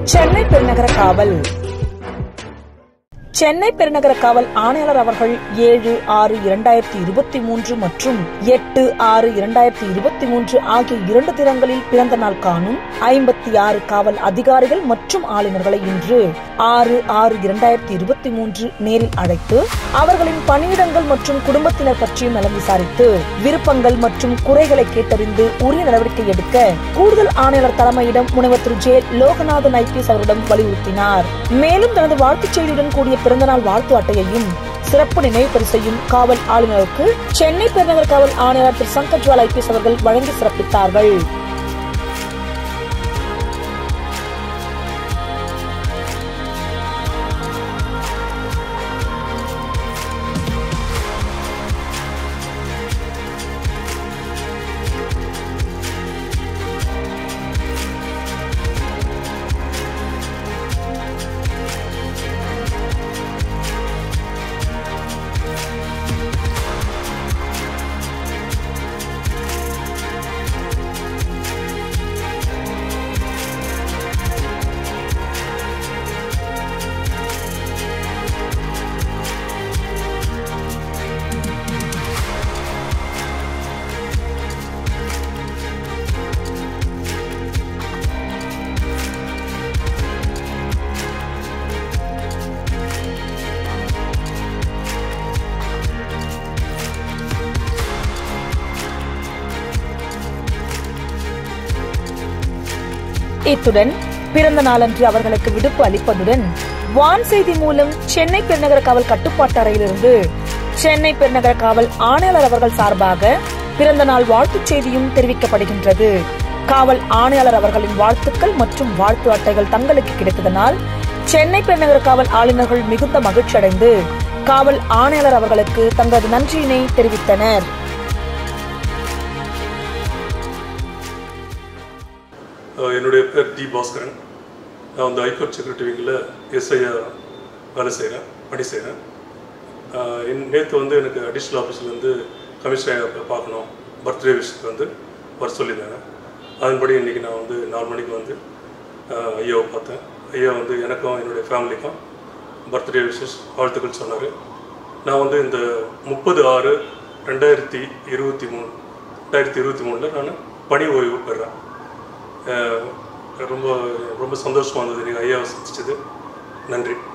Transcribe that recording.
சென்னை பெருநகர காவல் சென்னை பெருநகர காவல் ஆணையாளர் அவர்கள் ஏழு ஆறு இரண்டாயிரத்தி இருபத்தி மூன்று மற்றும் எட்டு ஆறு இரண்டாயிரத்தி இருபத்தி மூன்று ஆகிய இரண்டு தினங்களில் பிறந்த நாள் காணும் ஐம்பத்தி ஆறு காவல் அதிகாரிகள் மற்றும் ஆளுநர்களை இன்று ஆறு ஆறு இரண்டாயிரத்தி இருபத்தி மூன்று நேரில் அழைத்து அவர்களின் பணியிடங்கள் மற்றும் குடும்பத்தினர் பற்றியும் நலம் விசாரித்து விருப்பங்கள் மற்றும் குறைகளை கேட்டறிந்து உரிய நடவடிக்கை எடுக்க கூடுதல் ஆணையாளர் தலைமையிடம் முனைவர் திரு ஜே லோகநாதன் ஐபிஎஸ் அவரிடம் வலியுறுத்தினார் மேலும் தனது வாழ்த்துச் செய்தியுடன் கூடிய பிறந்தநாள் வாழ்த்து அட்டையையும் சிறப்பு நினைவு பரிசையும் காவல் ஆளுநருக்கு சென்னை பெருநகர் காவல் ஆணையர் திரு சங்கர்ஜ்வால் ஐபிஎஸ் அவர்கள் வழங்கி சிறப்பித்தார்கள் இத்துடன் பிறந்த நாளன்று அவர்களுக்கு விடுப்பு அளிப்பதுடன் வான் செய்தி மூலம் சென்னை பெருநகர காவல் கட்டுப்பாட்டு அறையிலிருந்து சென்னை பெருநகர காவல் ஆணையாளர் அவர்கள் சார்பாக பிறந்த நாள் வாழ்த்துச் செய்தியும் தெரிவிக்கப்படுகின்றது காவல் ஆணையாளர் அவர்களின் வாழ்த்துக்கள் மற்றும் வாழ்த்து அட்டைகள் தங்களுக்கு கிடைத்ததனால் சென்னை பெருநகர காவல் ஆளுநர்கள் மிகுந்த மகிழ்ச்சி அடைந்து காவல் ஆணையாளர் அவர்களுக்கு தங்களது நன்றியினை தெரிவித்தனர் அஹ் என்னுடைய பேர் டி பாஸ்கரன் நான் வந்து ஹைகோர்ட் செக்ரட்டரி விங்கில் எஸ்ஐயா வேலை செய்கிறேன் பணி செய்கிறேன் நேற்று வந்து எனக்கு அடிஷ்னல் ஆஃபீஸ்லேருந்து கமிஷனர் பார்க்கணும் பர்த்டே விஷயத்துக்கு வந்து வர சொல்லியிருந்தாங்க அதன்படி இன்றைக்கி நான் வந்து நாலு மணிக்கு வந்து அஹ், ஐயாவை பார்த்தேன் ஐயா வந்து எனக்கும் என்னுடைய ஃபேமிலிக்கும் பர்த்டே விஷஸ் வாழ்த்துக்கள் சொன்னார் நான் வந்து இந்த முப்பது ஆறு ரெண்டாயிரத்தி இருபத்தி மூணு ரெண்டாயிரத்தி இருபத்தி மூணில் நான் பணி ஓய்வு பெறேன் அஹ் ரொம்ப ரொம்ப சந்தோஷமாக இருந்தது நீங்கள் ஐயாவை சந்திச்சது நன்றி